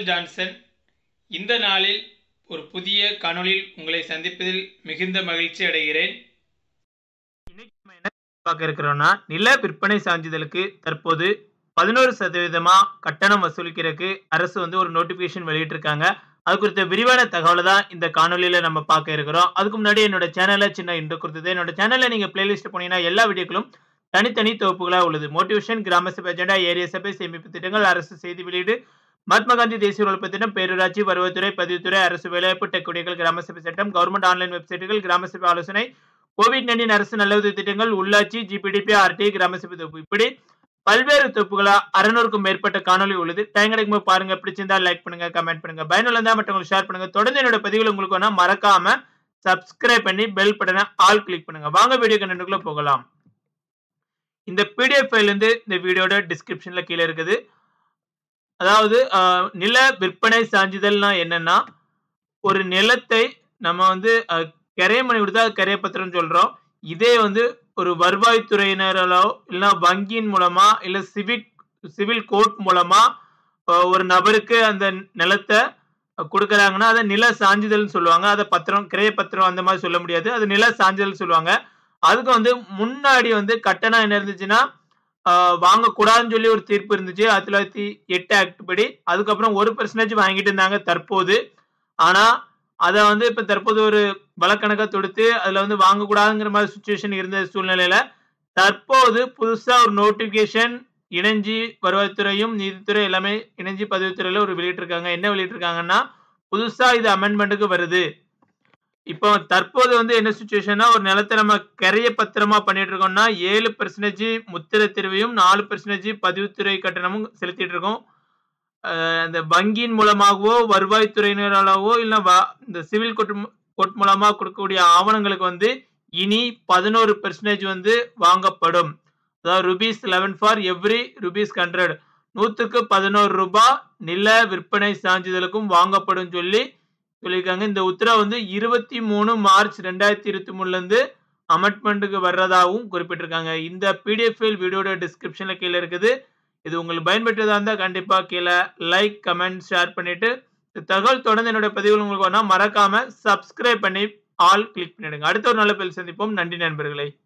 Michael Johnson இந்த நாளில் ஒரு புதிய காணொளியில் உங்களை சந்திப்பதில் மிகுந்த மகிழ்ச்சி அடைகிறேன் இன்னைக்கு நம்ம என்ன பார்க்க இருக்கிறோம்னா நில விற்பனை சான்றிதழுக்கு தற்போது பதினோரு சதவீதமா கட்டணம் வசூலிக்கிறதுக்கு அரசு வந்து ஒரு நோட்டிபிகேஷன் வெளியிட்டிருக்காங்க அது குறித்த விரிவான தகவலை தான் இந்த காணொலியில நம்ம பார்க்க இருக்கிறோம் அதுக்கு முன்னாடி என்னோட சேனல்ல சின்ன இன்ட்ரோ கொடுத்தது என்னோட சேனல்ல நீங்க பிளேலிஸ்ட் போனீங்கன்னா எல்லா வீடியோக்களும் தனித்தனி தொகுப்புகளா உள்ளது மோட்டிவேஷன் கிராம சபை அஜெண்டா ஏரியா சபை சேமிப்பு திட்டங்கள் அரசு செய்தி வெளியீடு மகாத்மா காந்தி தேசிய உழைப்பு திட்டம் பேரூராட்சி வருவாய்த்துறை பதிவுத்துறை அரசு வேலைவாய்ப்பு டெக் குடிகள் கிராம சபை சட்டம் கவர்மெண்ட் ஆன்லைன் வெப்சைட்டுகள் கிராம சபை ஆலோசனை கோவிட் நைன்டீன் அரசு நல்ல உதவி திட்டங்கள் உள்ளாட்சி ஜிபிடிபி ஆர்டி கிராம சபை தொகுப்பு இப்படி பல்வேறு தொகுப்புகளா அறுநூறுக்கும் மேற்பட்ட காணொலி உள்ளது டைம் கிடைக்கும் போது பாருங்க பிடிச்சிருந்தா லைக் பண்ணுங்க கமெண்ட் பண்ணுங்க பயனுள்ள இருந்தா மற்றவங்களுக்கு ஷேர் பண்ணுங்க தொடர்ந்து என்னோட பதிவுகள் உங்களுக்கு வேணா மறக்காம சப்ஸ்கிரைப் பண்ணி பெல் பட்டனை ஆல் கிளிக் பண்ணுங்க வாங்க வீடியோ கண்டென்ட்டுக்குள்ள போகலாம் இந்த பிடிஎஃப் ஃபைல் வந்து இந்த வீடியோட டிஸ்கிரிப்ஷன்ல கீழே இருக்குது அதாவது அஹ், நில விற்பனை சான்றிதழ்னா என்னன்னா ஒரு நிலத்தை நம்ம வந்து அஹ், கிரையம் பண்ணி கொடுத்தா அது கிரைய பத்திரம் சொல்றோம் இதே வந்து ஒரு வருவாய்த்துறையினராலோ இல்லைன்னா வங்கியின் மூலமா இல்ல சிவிக் சிவில் கோர்ட் மூலமா அஹ், ஒரு நபருக்கு அந்த நிலத்தை அஹ், கொடுக்கறாங்கன்னா அதை நில சான்றிதழ்னு சொல்லுவாங்க அதை பத்திரம் கிரைய பத்திரம் அந்த மாதிரி சொல்ல முடியாது அது நில சான்றிதழ் சொல்லுவாங்க அதுக்கு வந்து முன்னாடி வந்து கட்டணம் என்ன இருந்துச்சுன்னா ஆஹ் வாங்கக்கூடாதுன்னு சொல்லி ஒரு தீர்ப்பு இருந்துச்சு ஆயிரத்தி தொள்ளாயிரத்தி எட்டு ஆக்ட் படி அதுக்கப்புறம் ஒரு பெர்சன்டேஜ் வாங்கிட்டு இருந்தாங்க தற்போது ஆனா அதை வந்து இப்ப தற்போது ஒரு வழக்கணக்கை தொடுத்து அதுல வந்து வாங்கக்கூடாதுங்கிற மாதிரி சுச்சுவேஷன் இருந்த சூழ்நிலையில தற்போது புதுசா ஒரு நோட்டிபிகேஷன் இணைஞ்சி வருவாய்த்துறையும் நீதித்துறை எல்லாமே இணைஞ்சி பதிவுத்துறையில ஒரு வெளியிட்டிருக்காங்க என்ன வெளியிட்டிருக்காங்கன்னா புதுசா இது அமெண்ட்மெண்ட்டுக்கு வருது இப்போ தற்போது வந்து என்ன சுச்சுவேஷன்னா ஒரு நிலத்தை நம்ம கரைய பத்திரமா பண்ணிட்டு இருக்கோம்னா ஏழு பெர்சன்டேஜ் முத்திரை திருவையும் நாலு பெர்சன்டேஜ் பதிவுத்துறை கட்டணமும் செலுத்திட்டு இருக்கோம் அஹ் அந்த வங்கியின் மூலமாகவோ வருவாய்த்துறையினராலவோ இல்லை இந்த சிவில் கோர்ட் கோர்ட் மூலமா கொடுக்கக்கூடிய ஆவணங்களுக்கு வந்து இனி பதினோரு பெர்சன்டேஜ் வந்து வாங்கப்படும் அதாவது rupees eleven for every rupees hundred நூற்றுக்கு பதினோரு ரூபாய் நில விற்பனை சான்றிதழுக்கும் வாங்கப்படும் சொல்லி சொல்லியிருக்காங்க இந்த உத்தரவு வந்து இருபத்தி மூணு மார்ச் ரெண்டாயிரத்தி இருபத்தி மூணுல இருந்து அமெண்ட்மெண்ட்டுக்கு வர்றதாகவும் குறிப்பிட்டிருக்காங்க இந்த பிடிஎஃப் ஃபைல் வீடியோட டிஸ்கிரிப்ஷன்ல கீழே இருக்குது இது உங்களுக்கு பயன்பெற்றதா இருந்தால் கண்டிப்பா கீழே லைக் கமெண்ட் ஷேர் பண்ணிட்டு இந்த தகவல் தொடர்ந்து என்னோட பதிவுகள் உங்களுக்கு வேணா மறக்காம சப்ஸ்கிரைப் பண்ணி ஆல் கிளிக் பண்ணிடுங்க அடுத்த ஒரு நல்ல பதில் சந்திப்போம் நன்றி நண்பர்களே